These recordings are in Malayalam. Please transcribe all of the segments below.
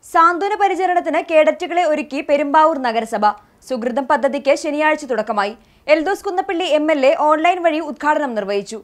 സാന്ത്വന പരിചരണത്തിന് കേഡറ്റുകളെ ഒരുക്കി പെരുമ്പാവൂർ നഗരസഭ സുഹൃതം പദ്ധതിക്ക് ശനിയാഴ്ച തുടക്കമായി Eldhose Kunnappilly M L A online വഴി ഉദ്ഘാടനം നിർവഹിച്ചു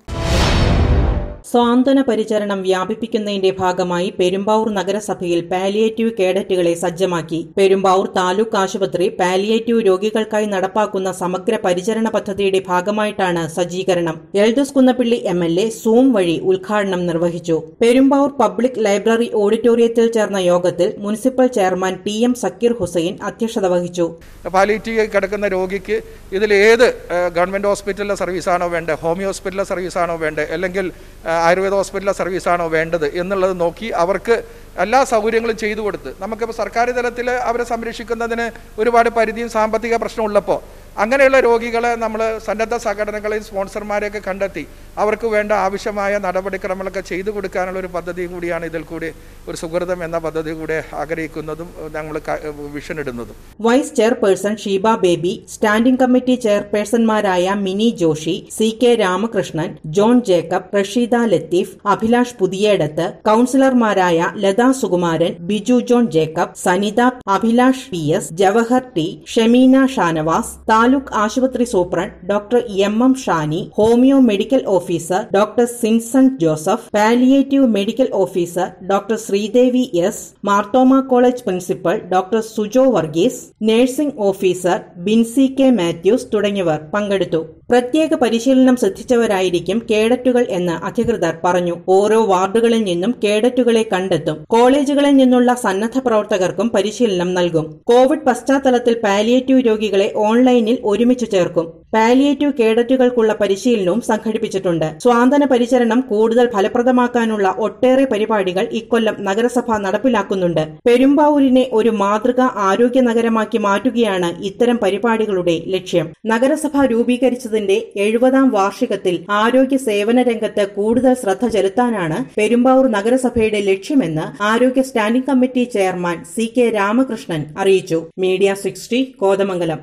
സ്വാന്തന പരിചരണം വ്യാപിപ്പിക്കുന്നതിന്റെ ഭാഗമായി പെരുമ്പാവൂർ നഗരസഭയിൽ പാലിയേറ്റീവ് കേഡറ്റുകളെ സജ്ജമാക്കി പെരുമ്പാവൂർ താലൂക്ക് ആശുപത്രി പാലിയേറ്റീവ് രോഗികൾക്കായി നടപ്പാക്കുന്ന സമഗ്ര പരിചരണ പദ്ധതിയുടെ ഭാഗമായിട്ടാണ് സജ്ജീകരണം Eldhose Kunnappilly M L A Zoom വഴി ഉദ്ഘാടനം നിർവഹിച്ചു പെരുമ്പാവൂർ പബ്ലിക് ലൈബ്രറി ഓഡിറ്റോറിയത്തിൽ ചേർന്ന യോഗത്തിൽ municipal chairman T M Zakir Hussain അധ്യക്ഷത വഹിച്ചു പാലിയേറ്റീവ് കിടക്കുന്ന രോഗിക്ക് ഇതിൽ ഏത് ഏഹ്, ഗവൺമെൻറ് ഹോസ്പിറ്റലിലെ സർവീസാണോ വേണ്ടത് ഹോമിയോ ഹോസ്പിറ്റലിലെ സർവീസാണോ വേണ്ടത് അല്ലെങ്കിൽ ഏഹ്, ആയുർവേദ ഹോസ്പിറ്റലിലെ സർവീസാണോ വേണ്ടത് എന്നുള്ളത് നോക്കി അവർക്ക് എല്ലാ സൗകര്യങ്ങളും ചെയ്തു കൊടുത്ത് നമുക്കിപ്പോൾ സർക്കാർ തലത്തിൽ അവരെ സംരക്ഷിക്കുന്നതിന് ഒരുപാട് പരിധിയും സാമ്പത്തിക പ്രശ്നമുള്ളപ്പോൾ അങ്ങനെയുള്ള രോഗികളെ നമ്മൾ സന്നദ്ധ സംഘടനകളെയും സ്പോൺസർമാരെയൊക്കെ കണ്ടെത്തി അവർക്ക് വേണ്ട ആവശ്യമായ നടപടിക്രമങ്ങളൊക്കെ ചെയ്തു കൊടുക്കാനുള്ള ഒരു പദ്ധതി കൂടിയാണ് ഇതിൽ കൂടി ഒരു സുഹൃതം എന്ന പദ്ധതി കൂടെ ആഗ്രഹിക്കുന്നതും ഞങ്ങൾ വിഷൻ ഇടുന്നതും vice chairperson Sheeba Baby standing committee ചെയർപേഴ്സൺമാരായ മിനി ജോഷി സി കെ രാമകൃഷ്ണൻ ജോൺ ജേക്കബ് റഷീദ ലത്തീഫ് അഭിലാഷ് പുതിയേടത്ത് കൌൺസിലർമാരായ Latha Sukumaran Biju John Jacob Sanitha Abhilash P S Jawahar T Shameena Shanavas taluk ആശുപത്രി superintendent doctor M M Shani homoeo medical officer doctor Sinson Joseph palliative medical officer doctor Sreedevi S Marthoma college principal doctor Sujo Varghese nursing officer Binsy K Mathews തുടങ്ങിയവർ പങ്കെടുത്തു പ്രത്യേക പരിശീലനം സിദ്ധിച്ചവരായിരിക്കും കേഡറ്റുകൾ എന്ന് അധികൃതർ പറഞ്ഞു ഓരോ വാർഡുകളിൽ നിന്നും കേഡറ്റുകളെ കണ്ടെത്തും കോളേജുകളിൽ നിന്നുള്ള സന്നദ്ധ പ്രവർത്തകർക്കും പരിശീലനം നൽകും കോവിഡ് പശ്ചാത്തലത്തിൽ പാലിയേറ്റീവ് രോഗികളെ ഓൺലൈനിൽ ഒരുമിച്ച് ചേർക്കും പാലിയേറ്റീവ് കേഡറ്റുകൾക്കുള്ള പരിശീലനവും സംഘടിപ്പിച്ചിട്ടുണ്ട് സ്വാന്തന പരിചരണം കൂടുതൽ ഫലപ്രദമാക്കാനുള്ള ഒട്ടേറെ പരിപാടികൾ ഇക്കൊല്ലം നഗരസഭ നടപ്പിലാക്കുന്നുണ്ട് പെരുമ്പാവൂരിനെ ഒരു മാതൃകാ ആരോഗ്യ നഗരമാക്കി മാറ്റുകയാണ് ഇത്തരം പരിപാടികളുടെ ലക്ഷ്യം നഗരസഭ രൂപീകരിച്ചതിന്റെ എഴുപതാം വാർഷികത്തിൽ ആരോഗ്യ സേവന രംഗത്ത് കൂടുതൽ ശ്രദ്ധ ചെലുത്താനാണ് പെരുമ്പാവൂർ നഗരസഭയുടെ ലക്ഷ്യമെന്ന് ആരോഗ്യ standing committee chairman C K Ramakrishnan അറിയിച്ചു മീഡിയ സിക്സ്റ്റി കോതമംഗലം